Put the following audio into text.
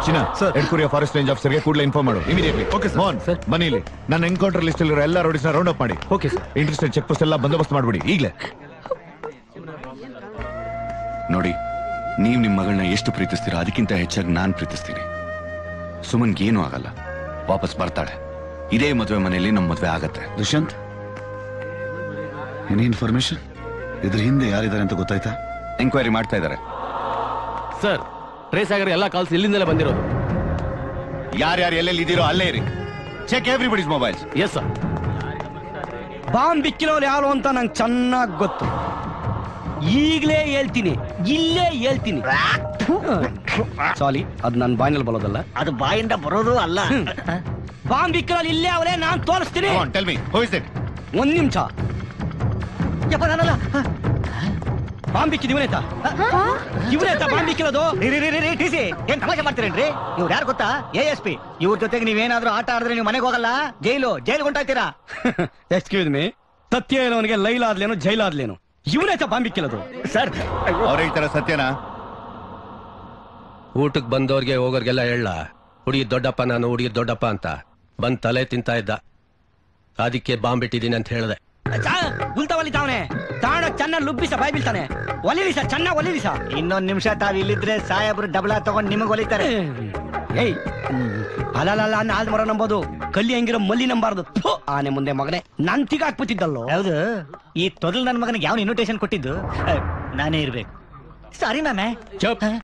ಚಿನ್ನ ಸರ್ ಎಡ್ಕುರಿಯ forest range ಆಫೀಸರ್ಗೆ ಕೂಡಲೇ ಇನ್ಫಾರ್ಮ್ ಮಾಡು ಇಮಿಡಿಯೇಟ್ಲಿ ಓಕೆ ಮೋಹನ್ ಸರ್ ಬನ್ನಿ ಇಲ್ಲಿ ನನ್ನ ಎನ್ಕೌಂಟರ್ ಲಿಸ್ಟ್ ಇರೋ ಎಲ್ಲ ರೋಡಿಸ್ನ ರೌಂಡ್ ಅಪ್ ಮಾಡಿ okay sir interested check post ಎಲ್ಲ ಬಂದೋಬಸ್ತ್ ಮಾಡ್ಬಿಡಿ ಈಗಲೇ ನೋಡಿ ನೀವ್ ನಿಮ್ ಮಗಳನ್ನ ಎಷ್ಟು ಪ್ರೀತಿಸ್ತೀರಾ ಅದಕ್ಕಿಂತ ಹೆಚ್ಚಾಗಿ ನಾನ್ ಪ್ರೀತಿಸ್ತೀನಿ ಸುಮನ್ಗೆ ಏನೂ ಆಗಲ್ಲ ವಾಪಸ್ ಬರ್ತಾಳೆ ಇದೇ ಮದುವೆ ಮನೆಯಲ್ಲಿ ನಮ್ಮ ಮದುವೆ ಆಗತ್ತೆ ದುಷ್ಯಂತ್ ಎನಿ ಇನ್ಫಾರ್ಮೇಶನ್ ಇದ್ರ ಹಿಂದೆ ಯಾರಿದ್ದಾರೆ ಅಂತ ಗೊತ್ತಾಯ್ತಾ ಎಂಕ್ವೈರಿ ಮಾಡ್ತಾ ಇದ್ದಾರೆ ಸರ್ ಟ್ರೇಸ್ ಆಗಿರೋ ಎಲ್ಲ ಕಾಲ್ಸ್ ಇಲ್ಲಿಂದಲೇ ಬಂದಿರೋದು ಯಾರ್ಯಾರು ಎಲ್ಲೆಲ್ಲಿ ಇದೀರೋ ಅಲ್ಲೇ ಇರಿ check everybody's mobiles yes sir bomb ಬಿಕ್ಕಿರೋರು ಯಾರು ಅಂತ ನಂಗೆ ಚೆನ್ನಾಗಿ ಗೊತ್ತು ಈಗಲೇ ಹೇಳ್ತೀನಿ ಇಲ್ಲೇ ಹೇಳ್ತೀನಿ ಸಾರಿ ಅದು ನನ್ನ ಬಾಯಿನಲ್ಲಿ ಬರೋದಲ್ಲ ಅದು ಬಾಯಿಂದ ಬರೋದು ಅಲ್ಲ ಬಾಂಬ್ ಬಿಕ್ಕಿರೋರು ಇಲ್ಲೇ ಅವರೇ ನಾನು ತೋರಿಸ್ತೀನಿ tell me who is it ಒಂದ್ ನಿಮಿಷ ಯಪ್ಪ ನಾನಲ್ಲ ಬಾಂಬ್ ಬಿಕ್ಕಿದ್ ಇವನೇತಾ ಇವನೇತಾ ಬಾಂಬ್ ಬಿಕ್ಕಿರೋದು ರೀ ರೀ ರೀ ರೀ ಟಿ ಸಿ ಏನ್ ತಮಾಷೆ ಮಾಡ್ತೀರೇನ್ರಿ ಇವ್ರು ಯಾರು ಗೊತ್ತಾ ಎ ಎಸ್ ಪಿ ಇವ್ರ ಜೊತೆಗೆ ನೀವೇನಾದ್ರೂ ಆಟ ಆಡಿದ್ರೆ ನೀವು ಮನೆಗೆ ಹೋಗಲ್ಲ ಜೈಲು ಜೈಲು ಹೊಂಟಾಯ್ತೀರಾ ಎಕ್ಸ್ಕ್ಯೂಸ್ ಮೀ ಸತ್ಯ ಏನವನಿಗೆ ಲೈಲಾದ್ಲೇನು ಜೈಲಾದ್ಲೇನು ಇವನೇತಾ ಬಾಂಬ್ ಬಿಕ್ಕಿರೋದು ಸರ್ ಅವ್ರು ಹೇಳ್ತಾರ ಸತ್ಯನಾ ಊಟಕ್ಕೆ ಬಂದವ್ರಿಗೆ ಹೋಗೋರ್ಗೆಲ್ಲ ಹೇಳ ಹುಡುಗಿ ದೊಡ್ಡಪ್ಪ ನಾನು ಹುಡುಗಿ ದೊಡ್ಡಪ್ಪ ಅಂತ ಬಂದ್ ತಲೆ ತಿಂತಾ ಇದ್ದ ಅದಕ್ಕೆ ಬಾಂಬ್ ಬಿಟ್ಟಿದ್ದೀನಿ ಅಂತ ಹೇಳ್ದೆ ಉಲ್ತಾ ಒಲಿತಾವನೆ ತಾಣ ಚೆನ್ನಾಗಿ ಲುಬ್ಬಿಸ ಬಾಯ್ ಬೀಳ್ತಾನೆ ಒಲಿಲಿ ಸರ್ ಚೆನ್ನಾಗಿ ಒಲಿಲಿ ಸರ್ ಇನ್ನೊಂದ್ ನಿಮಿಷ ತಾವ್ ಇಲ್ಲಿದ್ರೆ ಸಾಹೇಬ್ರು ಡಬಲ ತಗೊಂಡ್ ನಿಮಗ್ ಹೊಲಿತಾರೆ ಏಯ್ ಅಲ್ಲಲ್ಲ ನಾಲ್ದು ಮರ ನಂಬೋದು ಕಲ್ಲಿ ಹಂಗಿರೋ ಮಲ್ಲಿ ನಂಬಾರ್ದು ಥು, ಆನೆ ಮುಂದೆ ಮಗನೇ ನನ್ ತಿಗ ಹಾಕ್ಬಿಟ್ಟಿದ್ದಲ್ಲೋ ಹೌದು ಈ ತೊದಲ್ ನನ್ ಮಗನಿಗೆ ಯಾವ ಇನ್ವಿಟೇಷನ್ ಕೊಟ್ಟಿದ್ದು ಅಹ್, ನಾನೇ ಇರ್ಬೇಕು ಸಾರಿ ಮ್ಯಾಮೆ ಚಪ್